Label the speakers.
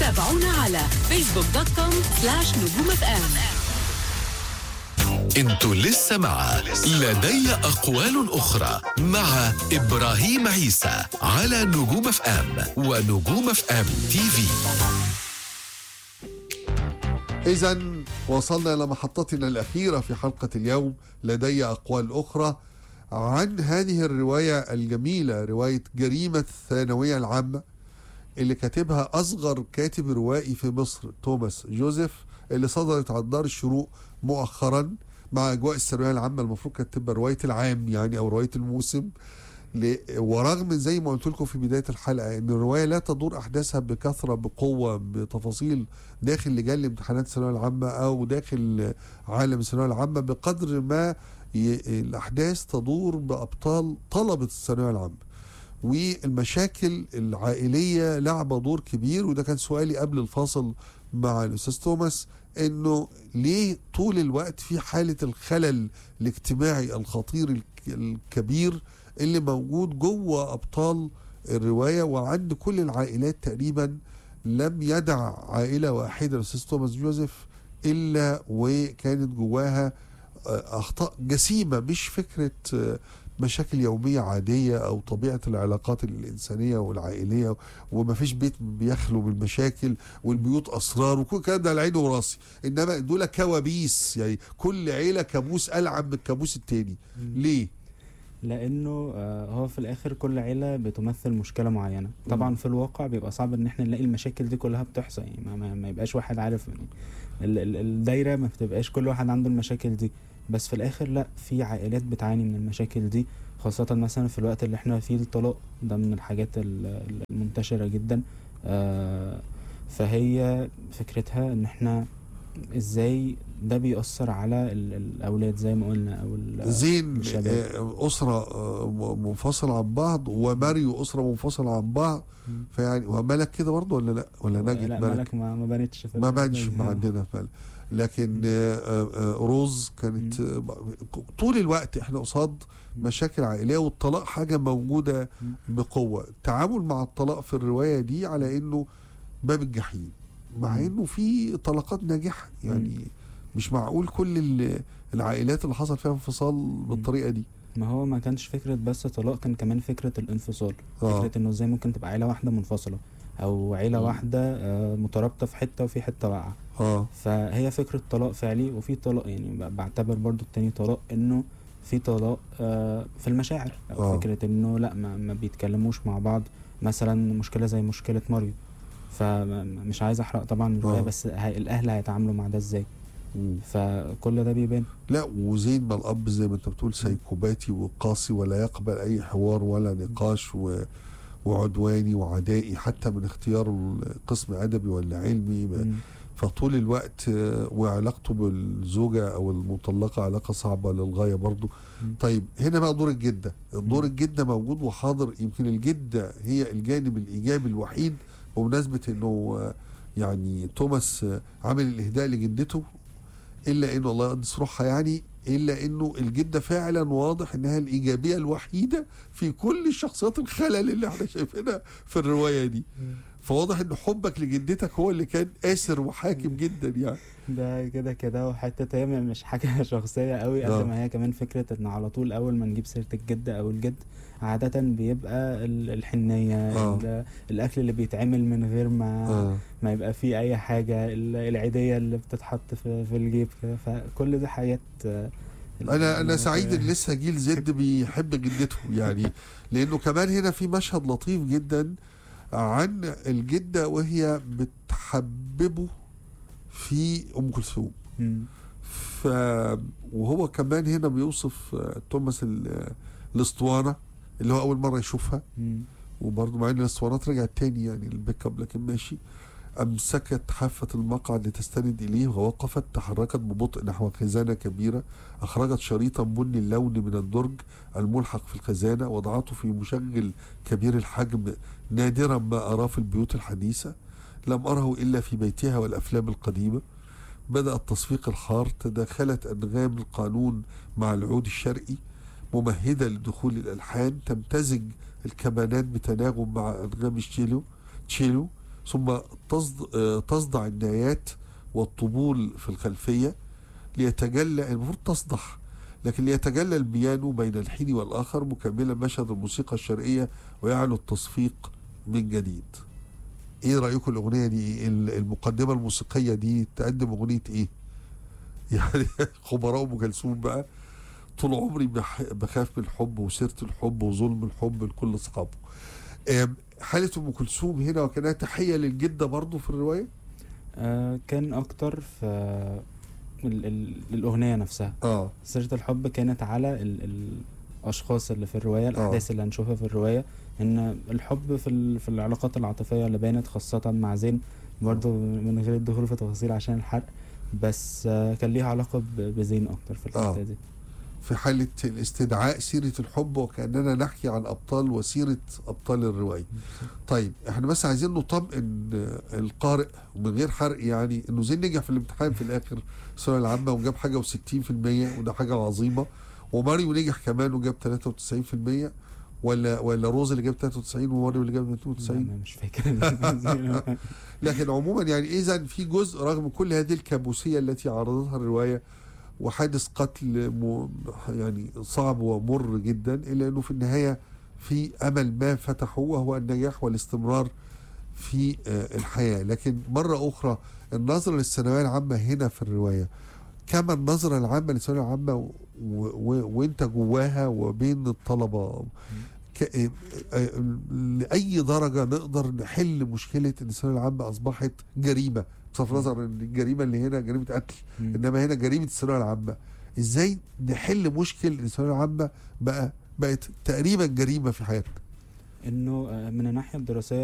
Speaker 1: تابعونا على فيسبوك دوت كوم سلاش نجوم اف ام
Speaker 2: انتوا لسه مع لدي أقوال أخرى مع إبراهيم عيسى على نجوم اف ام ونجوم اف ام تي في
Speaker 3: إذا وصلنا إلى محطتنا الأخيرة في حلقة اليوم لدي أقوال أخرى عن هذه الرواية الجميلة رواية جريمة الثانوية العامة اللي كاتبها أصغر كاتب روائي في مصر توماس جوزيف اللي صدرت على دار الشروق مؤخرا مع أجواء الثانوية العامة المفروض كانت تبقى رواية العام يعني أو رواية الموسم ل- ورغم من زي ما قلت لكم في بدايه الحلقه ان الروايه لا تدور احداثها بكثره بقوه بتفاصيل داخل لجان الامتحانات الثانويه العامه او داخل عالم الثانويه العامه بقدر ما ي... الاحداث تدور بابطال طلبه الثانويه العامه والمشاكل العائليه لعبه دور كبير وده كان سؤالي قبل الفاصل مع الاستاذ توماس انه ليه طول الوقت في حاله الخلل الاجتماعي الخطير الك- الكبير اللي موجود جوه ابطال الروايه وعند كل العائلات تقريبا لم يدع عائله واحده الاستاذ توماس جوزيف الا وكانت جواها آه، اخطاء جسيمه مش فكره آه، مشاكل يوميه عاديه او طبيعه العلاقات الانسانيه والعائليه وما فيش بيت بيخلو من مشاكل والبيوت اسرار وكل الكلام ده على عيني وراسي انما دول كوابيس يعني كل عيله كابوس العب من الكابوس التاني ليه؟
Speaker 4: لانه آه، هو في الاخر كل عيله بتمثل مشكله معينه طبعا في الواقع بيبقى صعب ان احنا نلاقي المشاكل دي كلها بتحصل يعني ما, ما, ما يبقاش واحد عارف يعني ال- ال- الدايره ما بتبقاش كل واحد عنده المشاكل دي بس في الاخر لا في عائلات بتعاني من المشاكل دي خاصة مثلا في الوقت اللي احنا فيه الطلاق ده من الحاجات ال- المنتشرة جدا آه، فهي فكرتها ان احنا ازاي ده بيأثر على ال- الاولاد زي ما قلنا او ال-
Speaker 3: زين
Speaker 4: الشباب.
Speaker 3: آه، أسرة آه، م- منفصلة عن بعض وماريو أسرة منفصلة عن بعض
Speaker 4: مم.
Speaker 3: فيعني وملك كده برضه ولا لا ولا نجد
Speaker 4: لا
Speaker 3: ملك
Speaker 4: مالك ما, ما بانتش في
Speaker 3: ما
Speaker 4: ال-
Speaker 3: بانش ما عندنا فعلا لكن آه، آه، آه، روز كانت آه، طول الوقت احنا قصاد مشاكل عائليه والطلاق حاجه موجوده بقوه التعامل مع الطلاق في الروايه دي على انه باب الجحيم مع
Speaker 4: مم.
Speaker 3: انه في طلقات ناجحه يعني مش معقول كل ال- العائلات اللي حصل فيها انفصال بالطريقه دي
Speaker 4: ما هو ما كانش فكرة بس طلاق كان كمان فكرة الانفصال
Speaker 3: آه.
Speaker 4: فكرة انه ازاي ممكن تبقى عيلة واحدة منفصلة او عيلة
Speaker 3: مم.
Speaker 4: واحدة آه، مترابطة في حتة وفي حتة واقعة
Speaker 3: اه
Speaker 4: فهي فكرة طلاق فعلي وفي طلاق يعني ب- بعتبر برضو التاني طلاق انه في طلاق آه، في المشاعر او
Speaker 3: آه.
Speaker 4: فكرة انه لا ما, ما بيتكلموش مع بعض مثلا مشكلة زي مشكلة ماريو فمش عايز احرق طبعا الرواية
Speaker 3: آه.
Speaker 4: بس هي الاهل هيتعاملوا مع ده ازاي
Speaker 3: مم.
Speaker 4: فكل ده بيبان
Speaker 3: لا وزين ما الاب زي ما انت بتقول سيكوباتي وقاسي ولا يقبل اي حوار ولا نقاش و... وعدواني وعدائي حتى من اختيار قسم ادبي ولا علمي ما-
Speaker 4: مم.
Speaker 3: فطول الوقت آه، وعلاقته بالزوجه او المطلقه علاقه صعبه للغايه برضو
Speaker 4: مم.
Speaker 3: طيب هنا بقى دور الجده دور
Speaker 4: مم.
Speaker 3: الجده موجود وحاضر يمكن الجده هي الجانب الايجابي الوحيد بمناسبه انه آه، يعني توماس آه، عامل الاهداء لجدته الا انه الله يقدس روحها يعني الا انه الجده فعلا واضح انها الايجابيه الوحيده في كل الشخصيات الخلل اللي احنا شايفينها في الروايه دي فواضح ان حبك لجدتك هو اللي كان قاسر وحاكم جدا يعني
Speaker 4: ده كده كده وحتة هي مش حاجة شخصية قوي
Speaker 3: آه.
Speaker 4: قد ما هي كمان فكرة ان على طول اول ما نجيب سيرة الجد او الجد عادة بيبقى ال- الحنية
Speaker 3: آه.
Speaker 4: ال- الاكل اللي بيتعمل من غير ما
Speaker 3: آه.
Speaker 4: ما يبقى فيه اي حاجة ال- العيدية اللي بتتحط في, في الجيب كده فكل ده حاجات آه،
Speaker 3: انا انا
Speaker 4: ال-
Speaker 3: سعيد ان لسه جيل زد بيحب جدته يعني لانه كمان هنا في مشهد لطيف جدا عن الجده وهي بتحببه في ام كلثوم
Speaker 4: مم.
Speaker 3: ف وهو كمان هنا بيوصف آه، توماس ال- الاسطوانه اللي هو اول مره يشوفها
Speaker 4: مم.
Speaker 3: وبرضه مع ان الاسطوانات رجعت تاني يعني البيك اب لكن ماشي امسكت حافه المقعد لتستند اليه ووقفت تحركت ببطء نحو خزانه كبيره اخرجت شريطا بني اللون من الدرج الملحق في الخزانه وضعته في مشغل كبير الحجم نادرا ما اراه في البيوت الحديثه لم اره الا في بيتها والافلام القديمه بدأ التصفيق الحار تداخلت أنغام القانون مع العود الشرقي ممهدة لدخول الألحان تمتزج الكمانات بتناغم مع أنغام الشيلو تشيلو ثم تصد- آه، تصدع النهايات والطبول في الخلفية ليتجلى المفروض تصدح لكن ليتجلى البيانو بين الحين والآخر مكملا مشهد الموسيقى الشرقية ويعلو التصفيق من جديد ايه رأيكم الأغنية دي ال- المقدمة الموسيقية دي تقدم أغنية ايه يعني خبراء أم كلثوم بقى طول عمري بح- بخاف من الحب وسيرة الحب وظلم الحب لكل أصحابه آم، حالة أم كلثوم هنا وكانها تحية للجدة برضو في الرواية
Speaker 4: آه كان اكتر في ال ال الاغنيه نفسها
Speaker 3: اه
Speaker 4: سيره الحب كانت على ال الاشخاص اللي في الروايه الاحداث اللي هنشوفها في الروايه ان الحب في ال في العلاقات العاطفيه اللي بانت خاصه مع زين برضه من غير الدخول في تفاصيل عشان الحرق بس آه كان ليها علاقه ب- بزين اكتر في
Speaker 3: آه.
Speaker 4: الحته دي
Speaker 3: في حالة الاستدعاء سيرة الحب وكأننا نحكي عن أبطال وسيرة أبطال الرواية طيب احنا بس عايزين نطمئن القارئ ومن غير حرق يعني انه زين نجح في الامتحان في الاخر الثانويه العامه وجاب حاجه و60% وده حاجه عظيمه وماريو نجح كمان وجاب 93% ولا ولا روز اللي جاب 93 وماريو اللي جاب
Speaker 4: لا،
Speaker 3: 92
Speaker 4: ما- مش فاكر
Speaker 3: لكن عموما يعني اذا في جزء رغم كل هذه الكابوسيه التي عرضتها الروايه وحادث قتل م... يعني صعب ومر جدا الا انه في النهايه في امل ما فتحه وهو النجاح والاستمرار في آه، الحياه لكن مره اخرى النظره للثانويه العامه هنا في الروايه كما النظره العامه للثانويه العامه و... و... وانت جواها وبين الطلبه ك... آه، آه، لاي درجه نقدر نحل مشكله ان الثانويه العامه اصبحت جريمه بصرف النظر ان الجريمه اللي هنا جريمه قتل
Speaker 4: مم.
Speaker 3: انما هنا جريمه الثانويه العامه ازاي نحل مشكل ان الثانويه العامه بقى بقت تقريبا جريمه في حياتنا
Speaker 4: انه آه، من الناحيه الدراسيه